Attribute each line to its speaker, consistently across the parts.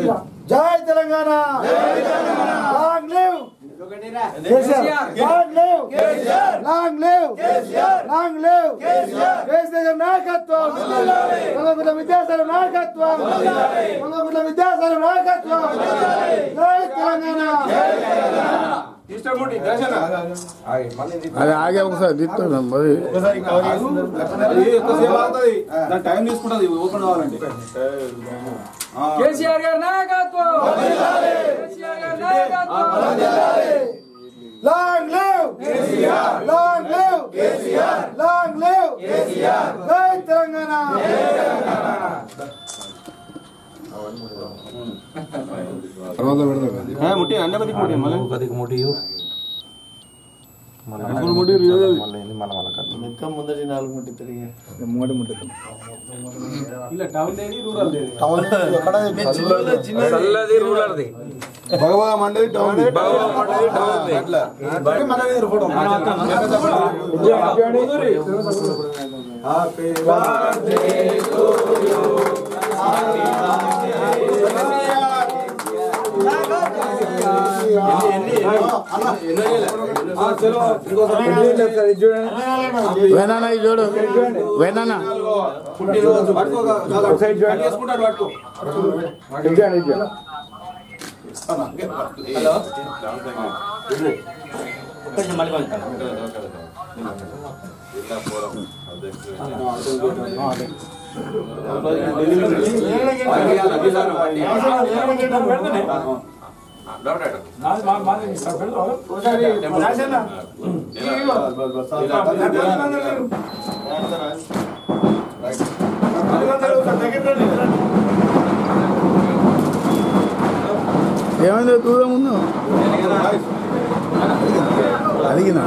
Speaker 1: జై Telangana long live KCR long live long live long live KCR నాయకత్వం మంగళగుండ విద్యాసాగర్ నాయకత్వం మంగళగుండ విద్యాసాగర్ నాయకత్వం జై తెలంగాణ
Speaker 2: అది ఆగే ఒకసారి తిట్టున్నాం మరి
Speaker 3: టైం తీసుకుంటుంది ఓపెన్ కావాలండి
Speaker 4: కేసీఆర్ గారి నాయకత్వం కేసీఆర్ గారి నాయకత్వం
Speaker 1: long live long live long live జై తెలంగాణ
Speaker 2: తర్వాత పెడతాం
Speaker 3: ముట్టి అన్న పదికి ముట్టి మళ్ళీ
Speaker 5: పదికి ముడియు
Speaker 3: ముట్టి
Speaker 1: ఇంకా ముందటి నాలుగు ముట్టి తిరిగి
Speaker 2: మూడు ముట్టదు
Speaker 4: ఇలా టౌన్ దేని రూరల్ దేని
Speaker 5: చల్లది రూలర్ది
Speaker 2: భగవా మండలి టౌన్
Speaker 5: అట్లా
Speaker 2: వేనా చూడు వేనా ఏమైంది దూరం ఉందా అడిగినా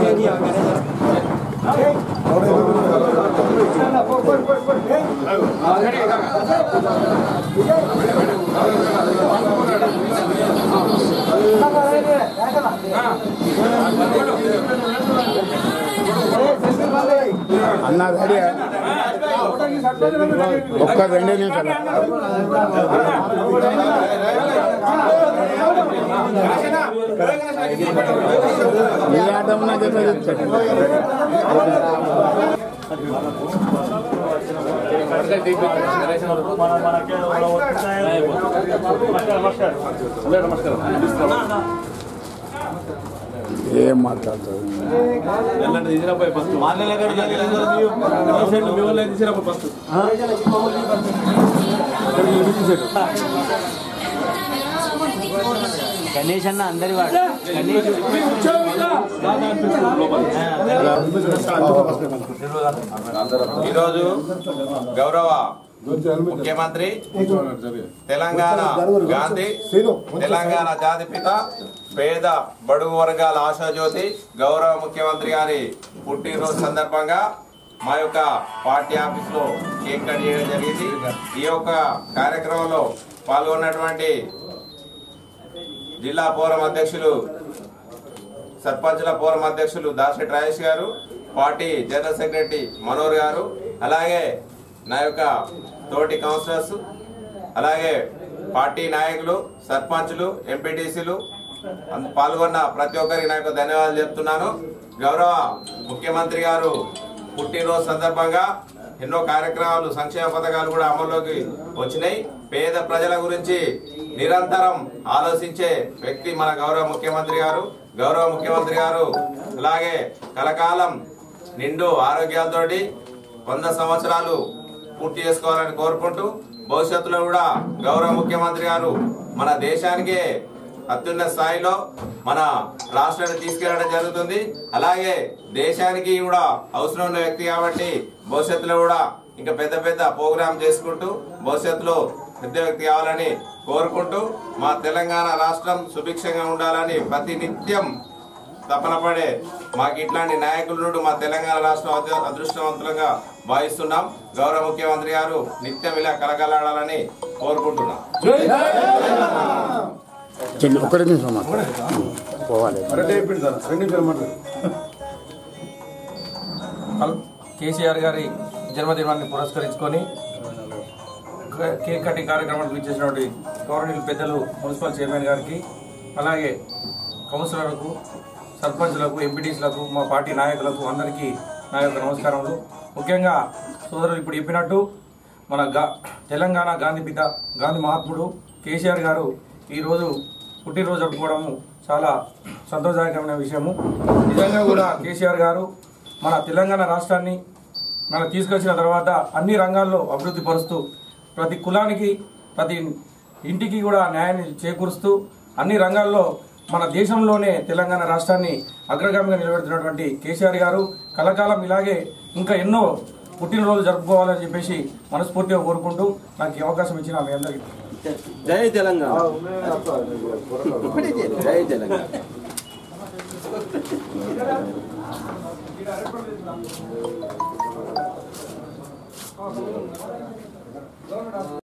Speaker 2: అన్నా రెడీ ఒక్క రెండే నిమిషాలు మీ ఆట ఉన్నా చెప్పేది చెప్తాడు. ఏం మాట్లాడతావు
Speaker 6: గణేష్ అన్న అందరి వాడు గణేష్
Speaker 5: ఈరోజు గౌరవ ముఖ్యమంత్రి తెలంగాణ గాంధీ తెలంగాణ జాతిపిత పేద బడుగు వర్గాల ఆశాజ్యోతి గౌరవ ముఖ్యమంత్రి గారి పుట్టినరోజు సందర్భంగా మా యొక్క పార్టీ ఆఫీస్లో కేక్ కట్ చేయడం జరిగింది ఈ యొక్క కార్యక్రమంలో పాల్గొన్నటువంటి జిల్లా ఫోరం అధ్యక్షులు సర్పంచుల ఫోరం అధ్యక్షులు దాసరి రాజేష్ గారు పార్టీ జనరల్ సెక్రటరీ మనోహర్ గారు అలాగే నా యొక్క తోటి కౌన్సిలర్స్ అలాగే పార్టీ నాయకులు సర్పంచులు ఎంపీటీసీలు అంద- పాల్గొన్న ప్రతి ఒక్కరికి నా యొక్క ధన్యవాదాలు చెప్తున్నాను గౌరవ ముఖ్యమంత్రి గారు పుట్టినరోజు సందర్భంగా ఎన్నో కార్యక్రమాలు సంక్షేమ పథకాలు కూడా అమల్లోకి వచ్చినాయి పేద ప్రజల గురించి నిరంతరం ఆలోచించే వ్యక్తి మన గౌరవ ముఖ్యమంత్రి గారు గౌరవ ముఖ్యమంత్రి గారు అలాగే కలకాలం నిండు ఆరోగ్యాలతోటి వంద సంవత్సరాలు పూర్తి చేసుకోవాలని కోరుకుంటూ భవిష్యత్తులో కూడా గౌరవ ముఖ్యమంత్రి గారు మన దేశానికే అత్యున్నత స్థాయిలో మన రాష్ట్రాన్ని తీసుకెళ్లడం జరుగుతుంది అలాగే దేశానికి కూడా అవసరం ఉన్న వ్యక్తి కాబట్టి భవిష్యత్తులో కూడా ఇంకా పెద్ద పెద్ద ప్రోగ్రామ్ చేసుకుంటూ భవిష్యత్తులో పెద్ద వ్యక్తి కావాలని కోరుకుంటూ మా తెలంగాణ రాష్ట్రం సుభిక్షంగా ఉండాలని ప్రతి నిత్యం తపన పడే మాకు ఇట్లాంటి నాయకుల నుండి మా తెలంగాణ రాష్ట్రం అదృ- అదృష్టవంతులుగా భావిస్తున్నాం గౌరవ ముఖ్యమంత్రి గారు నిత్యం ఇలా కలకలాడాలని కోరుకుంటున్నాం
Speaker 2: చిన్న ఒక్కడే నిమిషం మాట్లాడు. పోవాలి
Speaker 7: కేసీఆర్ గారి జన్మదినాన్ని పురస్కరించుకొని కేక్ కటింగ్ కార్యక్రమానికి ఇచ్చేసినటువంటి గౌరవనీయులు పెద్దలు మున్సిపల్ చైర్మన్ గారికి అలాగే కౌన్సిలర్లకు సర్పంచ్లకు ఎంపీటీసీలకు మా పార్టీ నాయకులకు అందరికీ నా యొక్క నమస్కారములు ముఖ్యంగా సోదరులు ఇప్పుడు చెప్పినట్టు మన గా తెలంగాణ గాంధీ పిత గాంధీ మహాత్ముడు కేసీఆర్ గారు ఈరోజు పుట్టినరోజు జరుపుకోవడము చాలా సంతోషదాయకమైన విషయము నిజంగా కూడా కేసీఆర్ గారు మన తెలంగాణ రాష్ట్రాన్ని మనం తీసుకొచ్చిన తర్వాత అన్ని రంగాల్లో అభివృద్ధి పరుస్తూ ప్రతి కులానికి ప్రతి ఇంటికి కూడా న్యాయాన్ని చేకూరుస్తూ అన్ని రంగాల్లో మన దేశంలోనే తెలంగాణ రాష్ట్రాన్ని అగ్రగామిగా నిలబెడుతున్నటువంటి కేసీఆర్ గారు కలకాలం ఇలాగే ఇంకా ఎన్నో పుట్టినరోజు జరుపుకోవాలని చెప్పేసి మనస్ఫూర్తిగా కోరుకుంటూ నాకు ఈ అవకాశం ఇచ్చిన మీ అందరికీ
Speaker 3: జై తెలంగాణ జై తెలంగాణ
Speaker 4: గవర్నమెంట్